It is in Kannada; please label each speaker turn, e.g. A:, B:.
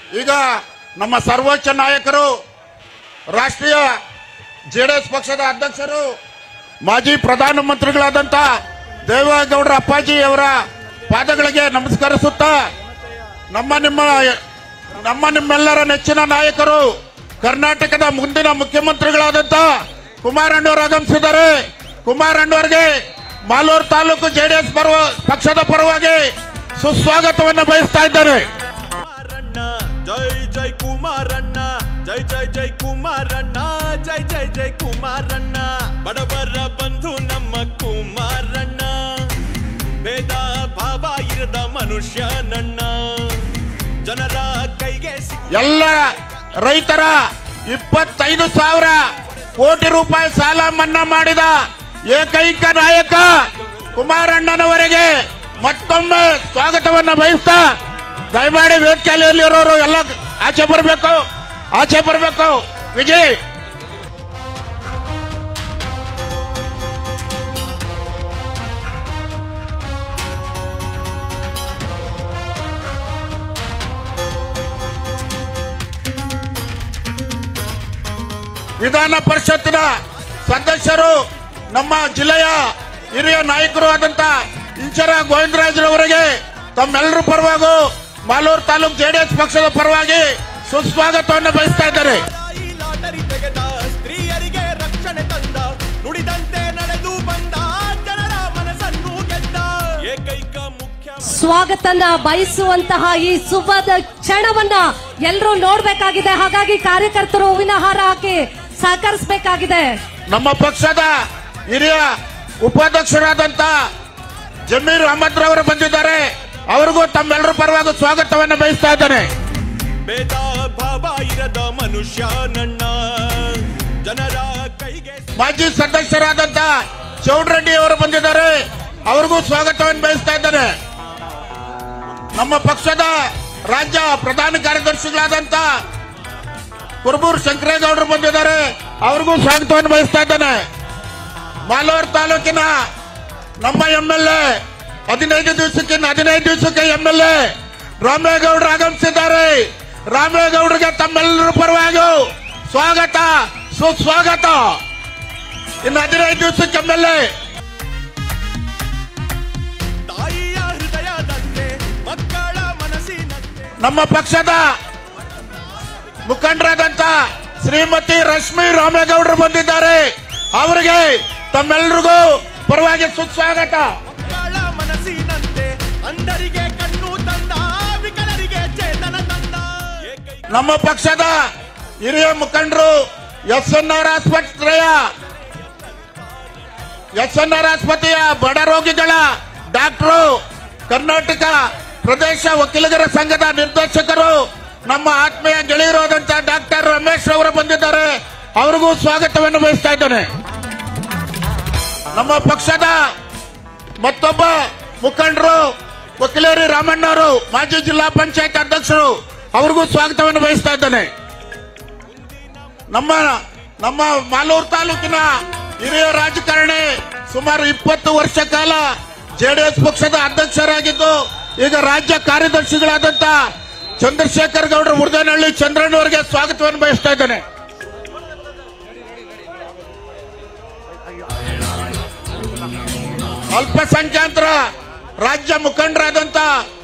A: ಈಗ ನಮ್ಮ ಸರ್ವೋಚ್ಚ ನಾಯಕರು ರಾಷ್ಟ್ರೀಯ ಜೆಡಿಎಸ್ ಪಕ್ಷದ ಅಧ್ಯಕ್ಷರು ಮಾಜಿ ಪ್ರಧಾನಮಂತ್ರಿಗಳಾದಂತ ದೇವೇಗೌಡರ ಅಪ್ಪಾಜಿ ಅವರ ಪಾದಗಳಿಗೆ ನಮಸ್ಕರಿಸುತ್ತಾ ನಮ್ಮ ನಿಮ್ಮ ನಮ್ಮ ನಿಮ್ಮೆಲ್ಲರ ನೆಚ್ಚಿನ ನಾಯಕರು ಕರ್ನಾಟಕದ ಮುಂದಿನ ಮುಖ್ಯಮಂತ್ರಿಗಳಾದಂತ ಕುಮಾರಣ್ಣವರು ಆಗಮಿಸಿದ್ದಾರೆ ಕುಮಾರಣ್ಣವರಿಗೆ ಮಾಲೂರು ತಾಲೂಕು ಜೆಡಿಎಸ್ ಪರ್ವ ಪಕ್ಷದ ಪರವಾಗಿ ಸುಸ್ವಾಗತವನ್ನು ಬಯಸ್ತಾ ಇದ್ದಾರೆ
B: ಕುಮಾರಣ್ಣ ಜೈ ಜೈ ಕುಮಾರಣ್ಣ ಜೈ ಜೈ ಜೈ ಕುಮಾರಣ್ಣ ಜೈ ಜೈ ಜೈ ಕುಮಾರಣ್ಣ ಬಡವರ ಬಂಧು ನಮ್ಮ ಕುಮಾರಣ್ಣ ಭೇದ ಭಾವ ಇರದ ಮನುಷ್ಯ ನನ್ನ ಜನರ ಕೈಗೆ ಸಿಗು
A: ಎಲ್ಲ ರೈತರ ಇಪ್ಪತ್ತೈದು ಸಾವಿರ ಕೋಟಿ ರೂಪಾಯಿ ಸಾಲ ಮನ್ನಾ ಮಾಡಿದ ಏಕೈಕ ನಾಯಕ ಕುಮಾರಣ್ಣನವರಿಗೆ ಮತ್ತೊಮ್ಮೆ ಸ್ವಾಗತವನ್ನ ಬಯಸ್ತಾ ದಯಮಾಡಿ ವೇದಿಕೆಯಲ್ಲಿರೋರು ಎಲ್ಲ ಆಚೆ ಬರಬೇಕು ಆಚೆ ಬರಬೇಕು ವಿಜಯ್ ವಿಧಾನ ಪರಿಷತ್ತಿನ ಸದಸ್ಯರು ನಮ್ಮ ಜಿಲ್ಲೆಯ ಹಿರಿಯ ನಾಯಕರು ಆದಂತ ಇಂಚರ ಗೋವಿಂದರಾಜ್ರವರಿಗೆ ತಮ್ಮೆಲ್ಲರ ಪರವಾಗಿ ಮಾಲೂರು ತಾಲೂಕು ಜೆಡಿಎಸ್ ಪಕ್ಷದ ಪರವಾಗಿ ಸುಸ್ವಾಗತವನ್ನು ಬಯಸ್ತಾ ಇದ್ದಾರೆ
B: ಈ ಲಾಟರಿ ತೆಗೆದ ಸ್ತ್ರೀಯರಿಗೆ ರಕ್ಷಣೆ ತಂದ ನುಡಿದಂತೆ ನಡೆದು ಬಂದ ಜನರ ಮನಸ್ಸನ್ನು ಗೆದ್ದ ಏಕೈಕ ಮುಖ್ಯ
C: ಸ್ವಾಗತನ ಬಯಸುವಂತಹ ಈ ಶುಭದ ಕ್ಷಣವನ್ನ ಎಲ್ಲರೂ ನೋಡ್ಬೇಕಾಗಿದೆ ಹಾಗಾಗಿ ಕಾರ್ಯಕರ್ತರು ಹೂವಿನ ಹಾರ ಹಾಕಿ ಸಹಕರಿಸಬೇಕಾಗಿದೆ
A: ನಮ್ಮ ಪಕ್ಷದ ಹಿರಿಯ ಉಪಾಧ್ಯಕ್ಷರಾದಂತ ಜಮೀರ್ ಅಹಮದ್ ರವರು ಬಂದಿದ್ದಾರೆ ಅವರಿಗೂ ತಮ್ಮೆಲ್ಲರ ಪರವಾಗಿ ಸ್ವಾಗತವನ್ನು ಬಯಸ್ತಾ ಇದ್ದೇನೆ
B: ಭೇದ ಭಾವ ಇರದ ಮನುಷ್ಯ ನನ್ನ ಜನರ ಕೈಗೆ
A: ಮಾಜಿ ಸದಸ್ಯರಾದಂತ ಚೌಡ್ರೆಡ್ಡಿ ಅವರು ಬಂದಿದ್ದಾರೆ ಅವ್ರಿಗೂ ಸ್ವಾಗತವನ್ನು ಬಯಸ್ತಾ ಇದ್ದೇನೆ ನಮ್ಮ ಪಕ್ಷದ ರಾಜ್ಯ ಪ್ರಧಾನ ಕಾರ್ಯದರ್ಶಿಗಳಾದಂತ ಕುರುಬೂರು ಶಂಕರೇಗೌಡರು ಬಂದಿದ್ದಾರೆ ಅವ್ರಿಗೂ ಸ್ವಾಗತವನ್ನು ಬಯಸ್ತಾ ಇದ್ದೇನೆ ಮಾಲೂರು ತಾಲೂಕಿನ ನಮ್ಮ ಎಂ ಎಲ್ ಎ ಹದಿನೈದು ದಿವಸಕ್ಕೆ ಹದಿನೈದು ದಿವಸಕ್ಕೆ ಎಂ ಎಲ್ ಎ ರಾಮೇಗೌಡರು ಆಗಮಿಸಿದ್ದಾರೆ ರಾಮೇಗೌಡರಿಗೆ ತಮ್ಮೆಲ್ಲರ ಪರವಾಗಿ ಸ್ವಾಗತ ಸುಸ್ವಾಗತ ಇನ್ನು ಹದಿನೈದು ದಿವಸಕ್ಕೆ ಎಂ ಎಲ್ ಎ
B: ತಾಯಿಯ ಹೃದಯದಂತೆ ಮಕ್ಕಳ ಮನಸ್ಸಿನಂತೆ
A: ನಮ್ಮ ಪಕ್ಷದ ಮುಖಂಡರಾದಂತ ಶ್ರೀಮತಿ ರಶ್ಮಿ ರಾಮೇಗೌಡರು ಬಂದಿದ್ದಾರೆ ಅವರಿಗೆ ತಮ್ಮೆಲ್ಲರಿಗೂ ಪರವಾಗಿ ಸುಸ್ವಾಗತ
B: ಮಕ್ಕಳ ಮನಸ್ಸಿನಂತೆ ಅಂಧರಿಗೆ ಕಣ್ಣು ತಂದ ವಿಕಲರಿಗೆ ಚೇತನ ತಂದ ಏಕೈಕ
A: ನಮ್ಮ ಪಕ್ಷದ ಹಿರಿಯ ಮುಖಂಡರು ಎಸ್ ಎನ್ ಆರ್ ಆಸ್ಪತ್ರೆಯ ಎಸ್ ಎನ್ ಆರ್ ಆಸ್ಪತ್ರೆಯ ಬಡ ರೋಗಿಗಳ ಡಾಕ್ಟರು ಕರ್ನಾಟಕ ಪ್ರದೇಶ ವಕೀಲರ ಸಂಘದ ನಿರ್ದೇಶಕರು ನಮ್ಮ ಆತ್ಮೀಯ ಗೆಳೆಯರಾದಂತ ಡಾಕ್ಟರ್ ರಮೇಶ್ ಅವರು ಬಂದಿದ್ದಾರೆ ಅವರಿಗೂ ಸ್ವಾಗತವನ್ನು ಬಯಸ್ತಾ ಇದ್ದೇನೆ ನಮ್ಮ ಪಕ್ಷದ ಮತ್ತೊಬ್ಬ ಮುಖಂಡರು ವಕೀಲರಿ ರಾಮಣ್ಣವರು ಮಾಜಿ ಜಿಲ್ಲಾ ಪಂಚಾಯತ್ ಅಧ್ಯಕ್ಷರು ಅವ್ರಿಗೂ ಸ್ವಾಗತವನ್ನು ಬಯಸ್ತಾ ಇದ್ದೇನೆ ನಮ್ಮ ನಮ್ಮ ಮಾಲೂರು ತಾಲೂಕಿನ ಹಿರಿಯ ರಾಜಕಾರಣಿ ಸುಮಾರು ಇಪ್ಪತ್ತು ವರ್ಷ ಕಾಲ ಜೆಡಿಎಸ್ ಪಕ್ಷದ ಅಧ್ಯಕ್ಷರಾಗಿದ್ದು ಈಗ ರಾಜ್ಯ ಕಾರ್ಯದರ್ಶಿಗಳಾದಂತ ಚಂದ್ರಶೇಖರ್ ಗೌಡರು ಮುರ್ದೇನಹಳ್ಳಿ ಚಂದ್ರಣ್ಣವರಿಗೆ ಸ್ವಾಗತವನ್ನು ಬಯಸ್ತಾ ಇದ್ದೇನೆ ಅಲ್ಪಸಂಖ್ಯಾತರ ರಾಜ್ಯ ಮುಖಂಡರಾದಂತ